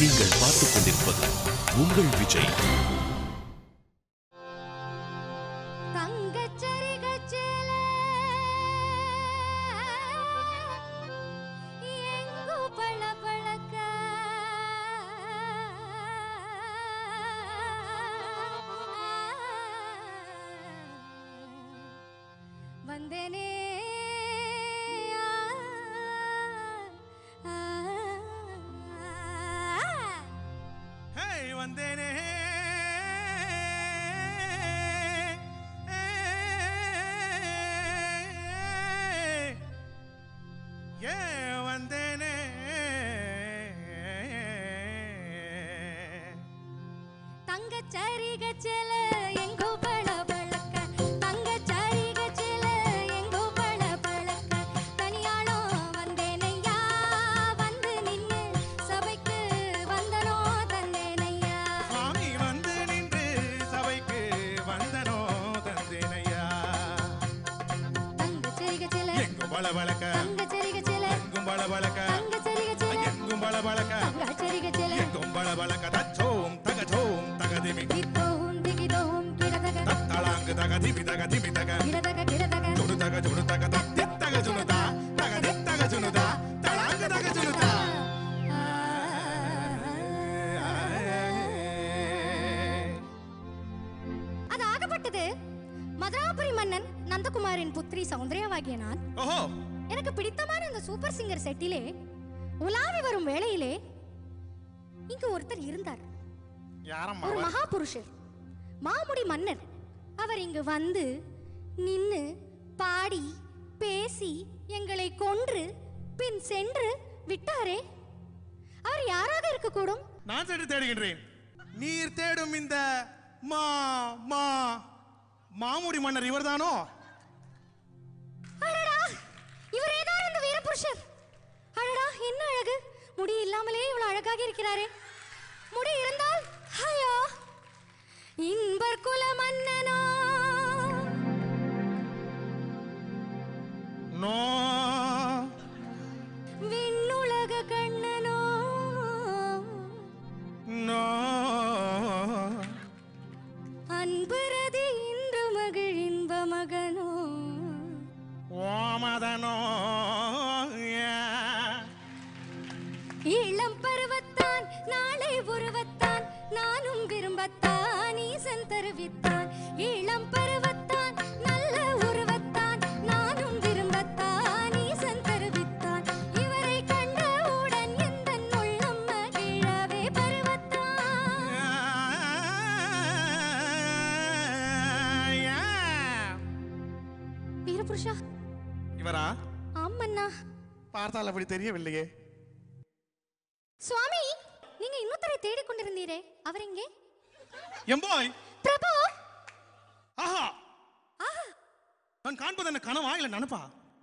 நீங்கள் பார்த்துக் கொண்டிருப்பது உங்கள் விஜய் தங்கச்சரிகச்சேல எங்கு பளபளக்க வந்தேனே ஆ, ஆ, ஆ. ஹே வந்தேனே ஏ வந்தேனே தங்கச்சரிகச்சேல எங்கோ பளபளக்க தங்கச்சரிகச்சேல எங்கோ பளபளக்க தனியாளம் வந்தேனையா வந்து நின்னு சபைக்கு வந்தனோ தந்தேனையா சுவாமி வந்து நின்று சபைக்கு வந்தனோ தந்தேனையா தங்கச்சரிகச்சேல எங்கும் பளபளக்க தங்கச்சரிகச்சேல எங்கும் பளபளக்க தங்கச்சரிகச்சேல எங்கும் பளபளக்க தங்கச்சரிகச்சேல எங்கும் பளபளக்க தச்சோம் தகச்சோம் தகதிமி தித்தோம் திகிதோம் கிடதக தத்தளாங்கு தகதிமி தகதிமி தக கிடதக கிடதக ಜುಣುತಗ ಜುಣುತಗ ತತ್ತಿತ್ತಗ ಜುಣುತ ತಗದಿತ್ತಗ ಜುಣುತ ತಳಾಂಗದಾಗ ಜುಣುತ அது ஆகப்பட்டது மதுராபுரி மன்னன் நந்தகுமாரின் புத்திரி சௌந்தர்யாவாகிய நான் ಓಹೋ எனக்கு பிடித்தமான அந்த சூப்பர் சிங்கர் செட்டிலே உலாவி வரும் வேளையிலே இங்கு ஒருத்தர் இருந்தார் ಯಾರಮ್ಮ ஒரு மகா புருஷர் மாமுடி மன்னர் அவர் இங்கு வந்து நின்னு பாடி பேசி எங்களை கொன்று பின் சென்று விட்டாரே அவர் யாராக இருக்கக்கூடும் நான் சற்று தேடுகின்றேன் நீர் தேடும் இந்த மா மா மாமுடி மன்னர் இவர்தானோ அடடா இவர் ஏதாவது இந்த வீரபுருஷர் அடடா என்ன அழகு முடி இல்லாமலே இவ்வளவு அழகாக இருக்கிறாரே முடி இருந்தால் ஐயோ இன்பர் குல மன்னனோ நோ விண்ணுலக கண்ணனோ நோ அன்புரதி இன்று மகிழ் இன்ப மகனோ ஓமதனோ இளம் பருவத்தான் நாளை உருவத்தான் நானும் விரும்பத்தான் ஈசன் தருவித்தான் இளம் பருவத்தான் நல்ல உருவத்தான் நானும் விரும்பத்தான் ஈசன் தருவித்தான் இவரை கண்டவுடன் எந்த உள்ளம் மகிழவே பருவத்தான் வீரபுருஷா இவரா ஆமண்ணா பார்த்தால் அப்படி தெரியவில்லையே சுவாமி நீங்க இன்னொருத்தரை தேடிக் கொண்டிருந்தீரே அவர் எங்கே எம்பாய் பிரபு ஆஹா நான் காண்பது என்ன கனவா இல்ல நனப்பா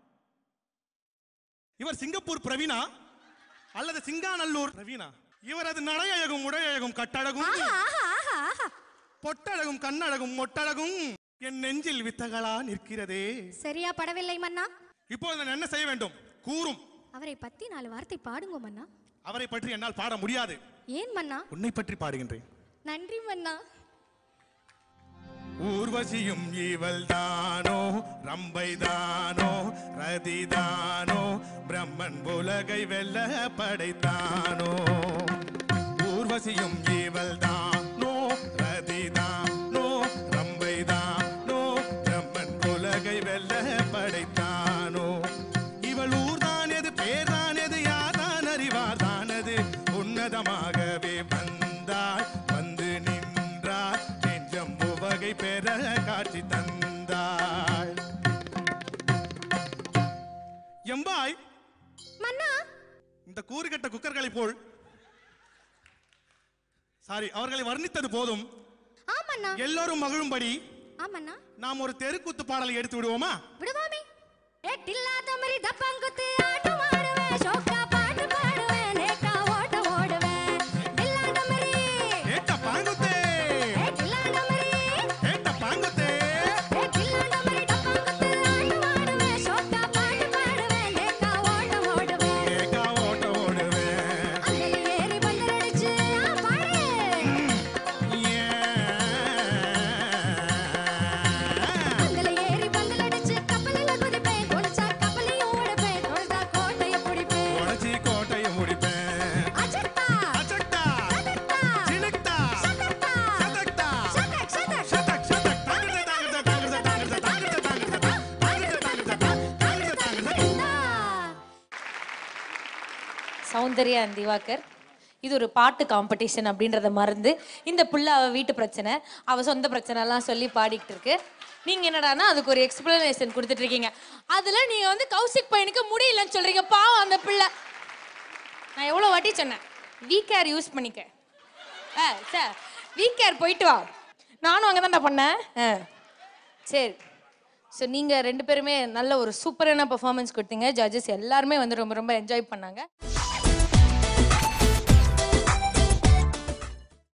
இவர் சிங்கப்பூர் பிரவீனா அல்லது சிங்காநல்லூர் பிரவீனா இவரது நடையழகும் உடையழகும் கட்டழகும் ஆஹா ஆஹா ஆஹா ஆஹா பொட்டழகும் கண்ணழகும் மொட்டழகும் என் நெஞ்சில் வித்தகளா நிற்கிறதே சரியா படவில்லை மன்னா இப்போது நான் என்ன செய்ய வேண்டும் கூறும் அவரை பத்தி நாலு வார்த்தை பாடுங்க மன்னா அவரை பற்றி என்னால் பாட முடியாது ஏன் மன்னா உன்னை பற்றி பாடுகின்றேன் நன்றி மன்னா ஊர்வசியும் இவள் தானோ ரம்பை தானோ ரதி தானோ பிரம்மன் உலகை வெல்ல படைத்தானோ ஊர்வசியும் இவள் தானோ ரதி தானோ ரம்பை தானோ பிரம்மன் உலகை வெல்ல படைத்தானோ இவள் ஊர்தான் எது பேர்தான் எது யார்தான் அறிவார் தானது உன்னதமாகவே வந்தாள் வந்து நின்றாள் நெஞ்சம் உவகை பெற காட்சி தந்தாள் எம்பாய் மன்னா இந்த கூறுகட்ட குக்கர்களை போல் சாரி அவர்களை வர்ணித்தது போதும் ஆமண்ணா எல்லோரும் மகிழும்படி ஆமண்ணா நாம் ஒரு தெருக்கூத்து பாடலை எடுத்து விடுவோமா விடுவாமே ஏட்டில்லாத மாதிரி தப்பாங்குத்து ஆட்டம் ஆடுவேன் ஷோக்கா பாட்டு பாடுவேன் நேக்கா ஓட்ட ஓடுவேன் இல்லாத மாதிரி ஏட்ட பாங்குத்தே ஏட்டில்லாத மாதிரி ஏட்ட பாங்குத்தே ஏட்டில்லாத மாதிரி தப்பாங்குத்து ஆட்டம் ஆடுவேன் ஷோக்கா பாட்டு பாடுவேன் நேக்கா ஓட்ட ஓடுவேன் ஏக்கா ஓட்ட ஓடுவேன் அங்கல ஏறி பந்தரடிச்சு சௌந்தர்யா and திவாகர் இது ஒரு பாட்டு காம்படிஷன் அப்படின்றத மறந்து இந்த புள்ள அவ வீட்டு பிரச்சனை அவ சொந்த பிரச்சனை எல்லாம் சொல்லி பாடிக்கிட்டு இருக்கு நீங்க என்னடான்னா அதுக்கு ஒரு எக்ஸ்பிளனேஷன் கொடுத்துட்டு இருக்கீங்க அதுல நீங்க வந்து கௌசிக் பையனுக்கு முடியலன்னு சொல்றீங்க பாவம் அந்த பிள்ளை நான் எவ்வளோ வாட்டி சொன்னேன் வீ கேர் யூஸ் பண்ணிக்க ஆ சார் வீ கேர் போயிட்டு வா நானும் அங்கே தான்டா பண்ணேன் ஆ சரி ஸோ நீங்கள் ரெண்டு பேருமே நல்ல ஒரு சூப்பரான பெர்ஃபார்மன்ஸ் கொடுத்தீங்க ஜட்ஜஸ் எல்லாருமே வந்து ரொம்ப ரொம்ப என்ஜாய் பண்ணாங்க